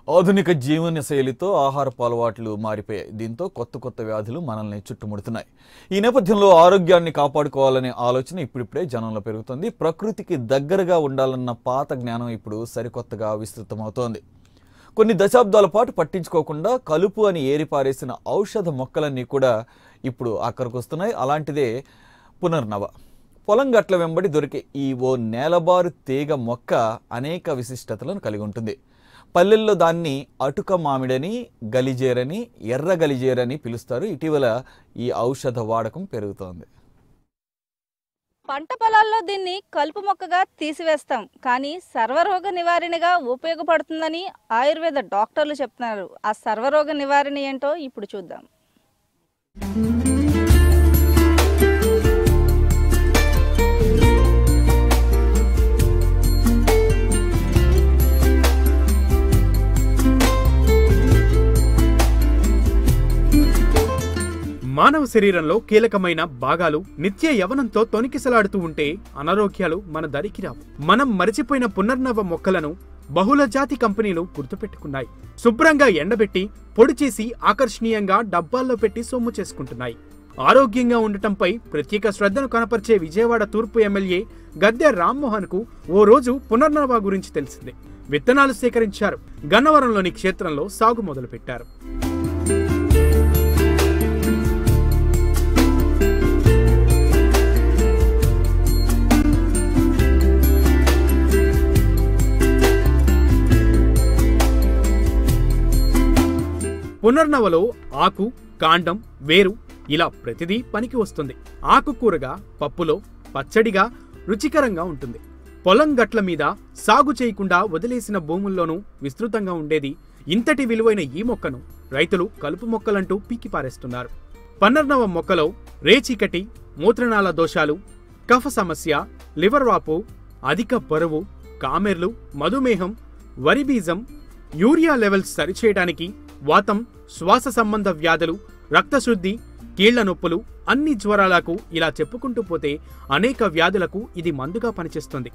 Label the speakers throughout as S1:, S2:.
S1: ఆధునిక జీవన శైలితో ఆహారపు అలవాట్లు మారిపోయాయి దీంతో కొత్త కొత్త వ్యాధులు మనల్ని చుట్టుముడుతున్నాయి ఈ నేపథ్యంలో ఆరోగ్యాన్ని కాపాడుకోవాలనే ఆలోచన ఇప్పుడిప్పుడే జనంలో పెరుగుతుంది ప్రకృతికి దగ్గరగా ఉండాలన్న పాత జ్ఞానం ఇప్పుడు సరికొత్తగా విస్తృతమవుతోంది కొన్ని దశాబ్దాల పాటు పట్టించుకోకుండా కలుపు అని ఏరిపారేసిన ఔషధ మొక్కలన్నీ కూడా ఇప్పుడు అక్కడికొస్తున్నాయి అలాంటిదే పునర్నవ పొలం గట్ల వెంబడి దొరికే ఈ ఓ నేలబారు తీగ మొక్క అనేక విశిష్టతలను కలిగి ఉంటుంది పల్లెల్లో దాన్ని అటుక మామిడని గలిజేరని ఎర్ర గలిజేరని పిలుస్తారు ఇటీవల ఈ ఔషధ వాడకం పెరుగుతోంది
S2: పంట పొలాల్లో దీన్ని కలుపు మొక్కగా తీసివేస్తాం కానీ సర్వరోగ నివారణగా ఉపయోగపడుతుందని ఆయుర్వేద డాక్టర్లు చెప్తున్నారు ఆ సర్వరోగ నివారణ ఏంటో ఇప్పుడు చూద్దాం
S3: మానవ శరీరంలో కీలకమైన భాగాలు నిత్య యవనంతో తొనికిసలాడుతూ ఉంటే అనారోగ్యాలు మన దరికి రావు మనం మరిచిపోయిన పునర్నవ మొక్కలను బహుళ జాతి కంపెనీలు గుర్తుపెట్టుకున్నాయి శుభ్రంగా ఎండబెట్టి పొడి చేసి ఆకర్షణీయంగా డబ్బాల్లో పెట్టి సొమ్ము చేసుకుంటున్నాయి ఆరోగ్యంగా ఉండటంపై ప్రత్యేక శ్రద్ధను కనపరిచే విజయవాడ తూర్పు ఎమ్మెల్యే గద్దె రామ్మోహన్ కు ఓ రోజు పునర్నవ గురించి తెలిసింది విత్తనాలు సేకరించారు గన్నవరంలోని క్షేత్రంలో సాగు మొదలుపెట్టారు పునర్నవలో ఆకు కాండం వేరు ఇలా ప్రతిదీ పనికి వస్తుంది ఆకుకూరగా పప్పులో పచ్చడిగా రుచికరంగా ఉంటుంది పొలం గట్ల మీద సాగు చేయకుండా వదిలేసిన భూముల్లోనూ విస్తృతంగా ఉండేది ఇంతటి విలువైన ఈ మొక్కను రైతులు కలుపు మొక్కలంటూ పీకి పారేస్తున్నారు పన్నర్నవ మొక్కలో రేచీకటి మూత్రనాళ దోషాలు కఫ సమస్య లివర్ వాపు అధిక బరువు కామెర్లు మధుమేహం వరి బీజం యూరియా లెవెల్స్ సరిచేయడానికి వాతం శ్వాస సంబంధ వ్యాధులు రక్తశుద్ధి కీళ్ల నొప్పులు అన్ని జ్వరాలకు ఇలా చెప్పుకుంటూ పోతే అనేక వ్యాధులకు ఇది మందుగా పనిచేస్తుంది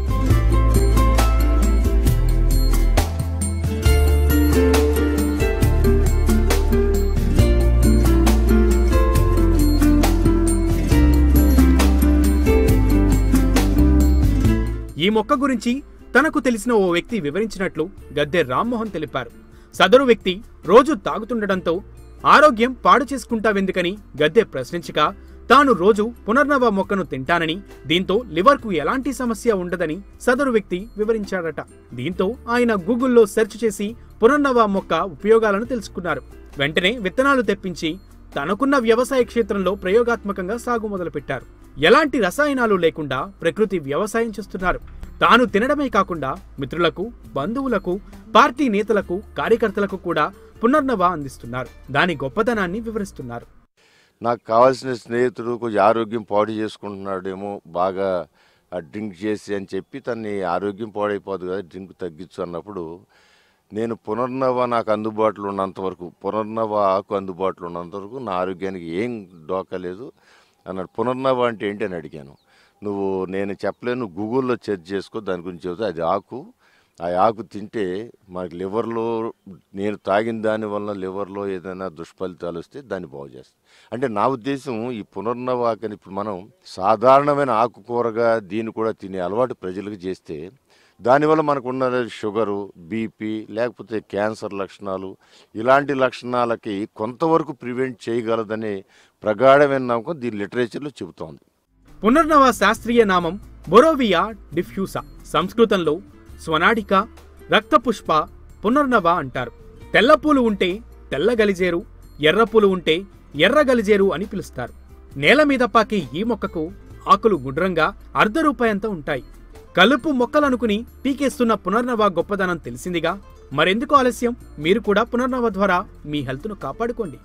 S3: ఈ మొక్క గురించి తనకు తెలిసిన ఓ వ్యక్తి వివరించినట్లు గద్దె రామ్మోహన్ తెలిపారు సదరు వ్యక్తి రోజు తాగుతుండటంతో ఆరోగ్యం పాడు చేసుకుంటావెందుకని గద్దె ప్రశ్నించగా తాను రోజు పునర్నవ మొక్కను తింటానని దీంతో లివర్కు ఎలాంటి సమస్య ఉండదని సదరు వ్యక్తి వివరించాడట దీంతో ఆయన గూగుల్లో సెర్చ్ చేసి పునర్నవ మొక్క ఉపయోగాలను తెలుసుకున్నారు వెంటనే విత్తనాలు తెప్పించి తనకున్న వ్యవసాయ క్షేత్రంలో ప్రయోగాత్మకంగా సాగు మొదలుపెట్టారు ఎలాంటి రసాయనాలు లేకుండా ప్రకృతి వ్యవసాయం చేస్తున్నారు తాను తినడమే కాకుండా మిత్రులకు బంధువులకు పార్టీ నేతలకు కార్యకర్తలకు కూడా పునర్నవ అందిస్తున్నారు దాని గొప్పదనాన్ని వివరిస్తున్నారు
S4: నాకు కావాల్సిన స్నేహితుడు కొంచెం ఆరోగ్యం పాడు చేసుకుంటున్నాడేమో బాగా ఆ డ్రింక్ చేసి అని చెప్పి తన్ని ఆరోగ్యం పాడైపోదు కదా డ్రింక్ తగ్గించు అన్నప్పుడు నేను పునర్నవ నాకు అందుబాటులో ఉన్నంత వరకు పునర్నవ ఆకు అందుబాటులో ఉన్నంత వరకు నా ఆరోగ్యానికి ఏం డోకా లేదు అన్నాడు పునర్నవ అంటే ఏంటి అని అడిగాను నువ్వు నేను చెప్పలేను గూగుల్లో సెర్చ్ చేసుకో దాని గురించి చెబుతా అది ఆకు ఆ ఆకు తింటే మనకి లివర్లో నేను తాగిన దాని వల్ల లివర్లో ఏదైనా దుష్ఫలితాలు వస్తే దాన్ని బాగు చేస్తుంది అంటే నా ఉద్దేశం ఈ పునర్నవాకని ఇప్పుడు మనం సాధారణమైన ఆకుకూరగా దీన్ని కూడా తినే అలవాటు ప్రజలకు చేస్తే దానివల్ల మనకు ఉన్న షుగరు బీపీ లేకపోతే క్యాన్సర్ లక్షణాలు ఇలాంటి లక్షణాలకి కొంతవరకు ప్రివెంట్ చేయగలదనే ప్రగాఢమైన నమ్మకం దీని లిటరేచర్లో చెబుతోంది
S3: పునర్నవ శాస్త్రీయ నామం బొరోవియా డిఫ్యూసా సంస్కృతంలో స్వనాడిక రక్తపుష్ప పునర్నవ అంటారు తెల్లపూలు ఉంటే తెల్ల గలిజేరు ఎర్రపూలు ఉంటే ఎర్ర గలిజేరు అని పిలుస్తారు నేల మీద పాకే ఈ మొక్కకు ఆకులు గుండ్రంగా అర్ధ రూపాయంతో ఉంటాయి కలుపు మొక్కలనుకుని పీకేస్తున్న పునర్నవ గొప్పదనం తెలిసిందిగా మరెందుకు ఆలస్యం మీరు కూడా పునర్నవ ద్వారా మీ హెల్త్ను కాపాడుకోండి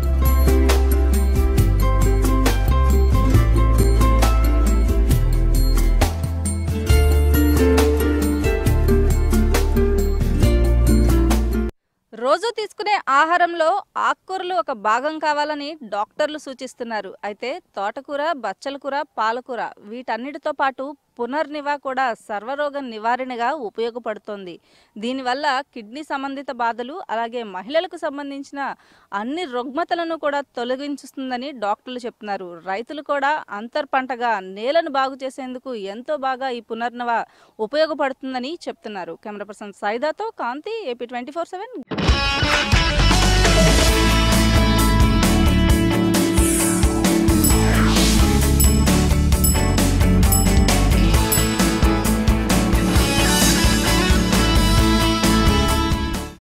S2: రోజు తీసుకునే ఆహారంలో ఆకుకూరలు ఒక భాగం కావాలని డాక్టర్లు సూచిస్తున్నారు అయితే తోటకూర బచ్చల కూర పాలకూర వీటన్నిటితో పాటు పునర్నివా కూడా సర్వరోగ నివారణగా ఉపయోగపడుతోంది దీనివల్ల కిడ్నీ సంబంధిత బాధలు అలాగే మహిళలకు సంబంధించిన అన్ని రుగ్మతలను కూడా తొలగించుస్తుందని డాక్టర్లు చెప్తున్నారు రైతులు కూడా అంతర్ పంటగా నేలను బాగు చేసేందుకు ఎంతో బాగా ఈ పునర్నవ ఉపయోగపడుతుందని చెప్తున్నారు కెమెరా పర్సన్ సైదాతో కాంతి ఏపీ ట్వంటీ ఫోర్ సెవెన్